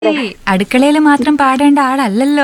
ഈ അടുക്കളയിൽ മാത്രം പാടേണ്ട ആളല്ലല്ലോ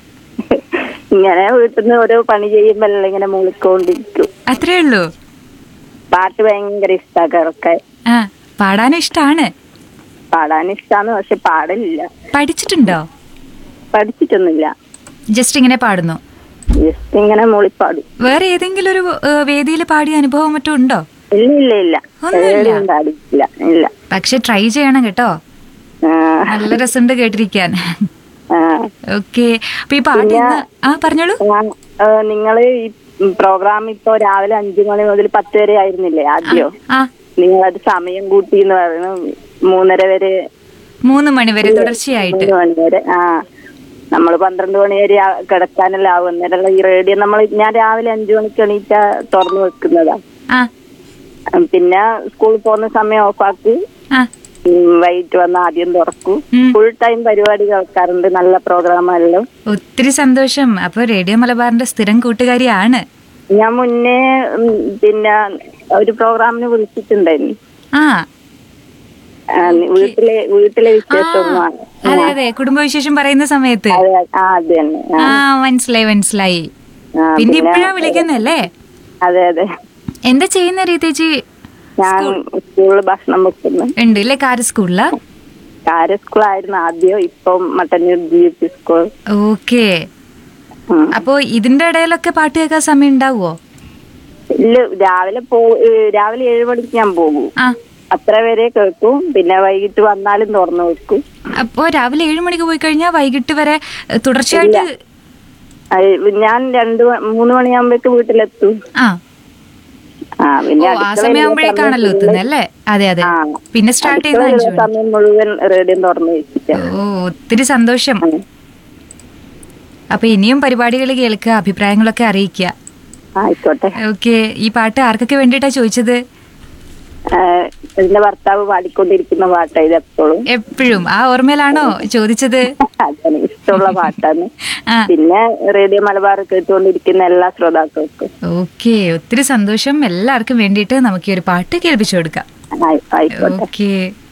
ഇങ്ങനെ വീട്ടിൽ നിന്ന് ഓരോ പണി ചെയ്യുമ്പോഴല്ല ഇങ്ങനെ മൂളിക്കൊണ്ടിരിക്കും അത്രേ ഉള്ളൂ പാട്ട് ഭയങ്കര ഇഷ്ടമാണ് കേൾക്കാൻ ആ പാടാനും ഇഷ്ടാണ് പാടാൻ ഇഷ്ടമാണ് പക്ഷെ പാടലില്ല പഠിച്ചിട്ടുണ്ടോ പഠിച്ചിട്ടൊന്നുമില്ല ജസ്റ്റ് ഇങ്ങനെ പാടുന്നു ജസ്റ്റ് ഇങ്ങനെ മൂളിപ്പാടും വേറെ ഏതെങ്കിലും ഒരു വേദിയിൽ പാടിയ അനുഭവം മറ്റും ഉണ്ടോ ഇല്ല ഇല്ല ഇല്ല ഒന്നുമില്ല. എവിടെയും പാടിയില്ല ഇല്ല പക്ഷെ ട്രൈ ചെയ്യണം കേട്ടോ ആ, നല്ല രസമുണ്ട് കേട്ടിരിക്കാൻ ആ. ഓക്കെ അപ്പൊ ഈ പാട്ട് ഇന്ന് ആ പറഞ്ഞോളൂ ഞാൻ, ആ, നിങ്ങള് ഈ പ്രോഗ്രാം ഇപ്പൊ രാവിലെ അഞ്ചു മണി മുതൽ പത്ത് വരെ ആയിരുന്നില്ലേ ആദ്യം ആ നിങ്ങളത് സമയം കൂട്ടി എന്ന് പറയുന്നു മൂന്നര വരെ മൂന്ന് മണി വരെ തുടർച്ചയായിട്ട് മൂന്ന് മണി വരെ ആ നമ്മൾ പന്ത്രണ്ട് മണി വരെ ആ- കിടക്കാനെല്ലാം ആവും അന്നേരം ഈ റേഡിയോ നമ്മൾ ഞാൻ രാവിലെ അഞ്ചു മണിക്ക് എണീറ്റാ തുറന്നു വെക്കുന്നതാ ആ ഉം, പിന്നെ സ്കൂളിൽ പോകുന്ന സമയം ഓഫാക്കി ആ ഉം, വൈകിട്ട് വന്ന് ആദ്യം തുറക്കും ഉം. ഫുൾ ടൈം പരിപാടി കേൾക്കാറുണ്ട് നല്ല പ്രോഗ്രാം എല്ലാം ഒത്തിരി സന്തോഷം അപ്പൊ റേഡിയോ മലബാറിന്റെ സ്ഥിരം കൂട്ടുകാരിയാണ് ഞാൻ മുന്നേ ഉം, പിന്നെ ഒരു പ്രോഗ്രാമിന് വിളിച്ചിട്ടുണ്ടായിരുന്നു ആ ആ, വീട്ടിലെ വീട്ടിലെ ആ, വിശേഷമൊന്നും ആ- അതെ അതെ കുടുംബവിശേഷം പറയുന്ന സമയത്ത് അതെ ആ അത് തന്നെ ആ, ആ മനസ്സിലായി മനസ്സിലായി ആ, പിന്നെ ഇപ്പഴാ വിളിക്കുന്നല്ലേ അതെ അതെ എന്താ ചെയ്യുന്ന രീതേച്ചി ഞാൻ സ്കൂളിൽ ഭക്ഷണം വെക്കുന്നു ഉണ്ട് ഇല്ലേ കാര് സ്കൂളിലാ കാര സ്കൂളായിരുന്നു ആദ്യം ഇപ്പം Mattannur G H P school okay ഉം. അപ്പോ ഇതിന്റെ ഇടയിലൊക്കെ പാട്ട് കേൾക്കാൻ സമയം ഉണ്ടാവുമോ ഇല്ല രാവിലെ പോ ഏ, രാവിലെ ഏഴ് മണിക്ക് ഞാൻ പോകും ആ അത്ര വരെ കേൾക്കും പിന്നെ വൈകിട്ട് വന്നാലും തുറന്നു വെക്കും അപ്പോ രാവിലെ ഏഴു മണിക്ക് പോയി കഴിഞ്ഞാൽ വൈകിട്ട് വരെ ഏ, തുടർച്ചയായിട്ട് അത് ഞാൻ രണ്ടു മ- മൂന്ന് മണിയാകുമ്പോഴേക്ക് വീട്ടിലെത്തും ആ ആ പിന്നെ ഓ ആ അടുക്കളയിലുള്ള സമയമാകുമ്പോഴേക്കാണല്ലോ സമയം എത്തുന്നത് അല്ലേ അതെ അതെ ആ. പിന്നെ സ്റ്റാർട്ട് ചെയ്യുന്ന അടുക്കളയിലുള്ള അഞ്ചു മണി സമയം മുഴുവൻ റേഡിയോ തുറന്നു വെച്ചിട്ടാ ഓ ഒത്തിരി സന്തോഷം അപ്പൊ ഇനിയും പരിപാടികൾ കേൾക്കുക അഭിപ്രായങ്ങളൊക്കെ അറിയിക്കുക ആയിക്കോട്ടെ ഓക്കെ ഈ പാട്ട് ആർക്കൊക്കെ വേണ്ടിയിട്ടാ ചോദിച്ചത് ആ, എന്റെ ഭർത്താവ് പാടിക്കൊണ്ടിരിക്കുന്ന പാട്ടാ ഇത് എപ്പോഴും എപ്പോഴും ആ ഓർമ്മയിലാണോ ചോദിച്ചത് അതാണ് ഇഷ്ടമുള്ള പാട്ടാണ് ആ പിന്നെ റേഡിയോ മലബാർ കേട്ടുകൊണ്ടിരിക്കുന്ന എല്ലാ ശ്രോതാക്കൾക്കും ഓക്കെ ഒത്തിരി സന്തോഷം എല്ലാവർക്കും വേണ്ടിയിട്ട് നമുക്ക് ഈ ഒരു പാട്ട് കേൾപ്പിച്ചു കൊടുക്കാം ആയി- ആയിക്കോട്ടെ ഓക്കെ